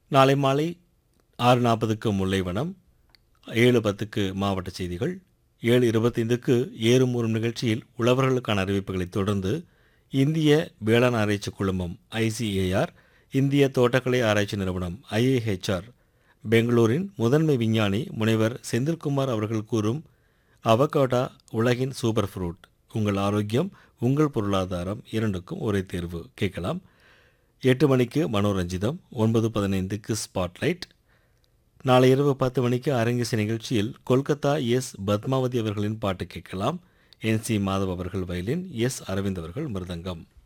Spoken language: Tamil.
நாளை மாலை ஆறு நாற்பதுக்கு முல்லைவனம் ஏழு பத்துக்கு மாவட்ட செய்திகள் ஏழு இருபத்தைந்துக்கு ஏறும் ஊறும் நிகழ்ச்சியில் உழவர்களுக்கான அறிவிப்புகளைத் தொடர்ந்து இந்திய வேளாண் ஆராய்ச்சி குழுமம் ஐசிஏஆர் இந்திய தோட்டக்கலை ஆராய்ச்சி நிறுவனம் ஐஏஹெச்ஆர் பெங்களூரின் முதன்மை விஞ்ஞானி முனைவர் செந்தில்குமார் அவர்கள் கூறும் அவகோடா உலகின் சூப்பர் ஃப்ரூட் உங்கள் ஆரோக்கியம் உங்கள் பொருளாதாரம் இரண்டுக்கும் ஒரே தேர்வு கேட்கலாம் எட்டு மணிக்கு மனோரஞ்சிதம் ஒன்பது பதினைந்துக்கு ஸ்பாட்லைட் நாளை இரவு பத்து மணிக்கு அரங்கேச நிகழ்ச்சியில் கொல்கத்தா எஸ் பத்மாவதி அவர்களின் பாட்டு கேட்கலாம் என் சி மாதவ் அவர்கள் வயலின் எஸ் அரவிந்த் அவர்கள் மிருதங்கம்